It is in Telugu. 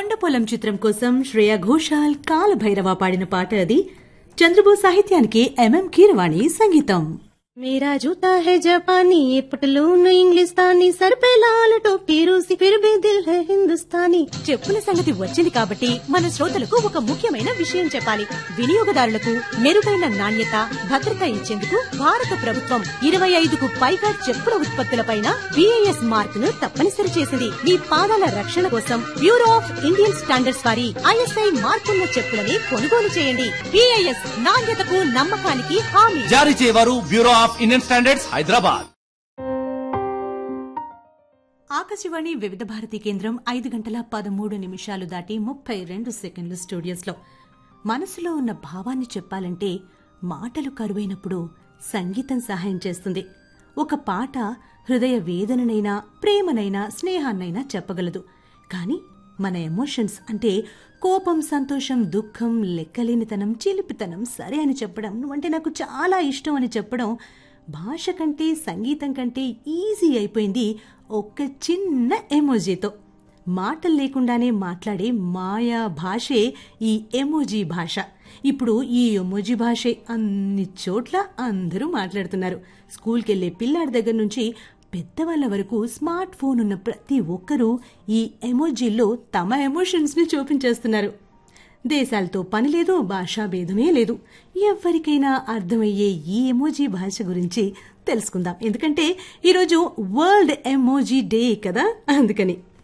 కొండపొలం చిత్రం కోసం శ్రేయా ఘోషాల్ కాలభైరవ పాడిన పాట అది చంద్రబోస్ సాహిత్యానికి ఎంఎం కీరవాణి సంగీతం मेरा जूता है जापानी ये पटलून इंग्लिस्तानी सर पे लाल टोपी रूसी फिर भी दिल है हिंदुस्तानी చెప్పుల సంగతి వచ్చింది కాబట్టి మన శ్రోతలకు ఒక ముఖ్యమైన విషయం చెప్పాలి వినియోగదారులకు మెరుగైన నాణ్యత భద్రత ఇచ్చేందుకు భారత ప్రభుత్వం ఇరవై ఐదుకు పైగా చెప్పుల ఉత్పత్తులపైన బిఐఎస్ మార్క్ ను తప్పనిసరి చేసింది మీ పాదాల రక్షణ కోసం బ్యూరో ఆఫ్ ఇండియన్ స్టాండర్డ్స్ వారి ఐఎస్ఐ మార్కున్న చెప్పులని కొనుగోలు చేయండి బిఐఎస్ నాణ్యతకు నమ్మకానికి హామీ జారీ చేయవారు bureau of Indian standards Hyderabad Akashvani Vividh Bharati కేంద్రం ఐదు గంటల పదమూడు నిమిషాలు దాటి ముప్పై రెండు సెకండ్లు స్టూడియోస్లో మనసులో ఉన్న భావాన్ని చెప్పాలంటే మాటలు కరువైనప్పుడు సంగీతం సహాయం చేస్తుంది ఒక పాట హృదయ వేదననైనా ప్రేమనైనా స్నేహాన్నైనా చెప్పగలదు కానీ మన ఎమోషన్స్ అంటే కోపం సంతోషం దుఃఖం లెక్కలేనితనం చిలిపితనం సరే అని చెప్పడం నువ్వంటే నాకు చాలా ఇష్టం అని చెప్పడం భాష కంటే సంగీతం కంటే ఈజీ అయిపోయింది ఒక్క చిన్న ఎమోజీతో మాటలు లేకుండానే మాట్లాడే మాయా భాషే ఈ ఎమోజీ భాష ఇప్పుడు ఈ ఎమోజీ భాషే అన్ని చోట్ల అందరూ మాట్లాడుతున్నారు స్కూల్కి వెళ్లే పిల్లాడి దగ్గర నుంచి పెద్దవాళ్ల వరకు స్మార్ట్ ఫోన్ ఉన్న ప్రతి ఒక్కరూ ఈ ఎమోజీల్లో తమ ఎమోషన్స్ ని చూపించేస్తున్నారు దేశాలతో పని లేదు భాషా భేదమే లేదు ఎవరికైనా అర్థమయ్యే ఈ ఎమోజీ భాష గురించి తెలుసుకుందాం ఎందుకంటే ఈరోజు వరల్డ్ ఎమోజీ డే కదా అందుకని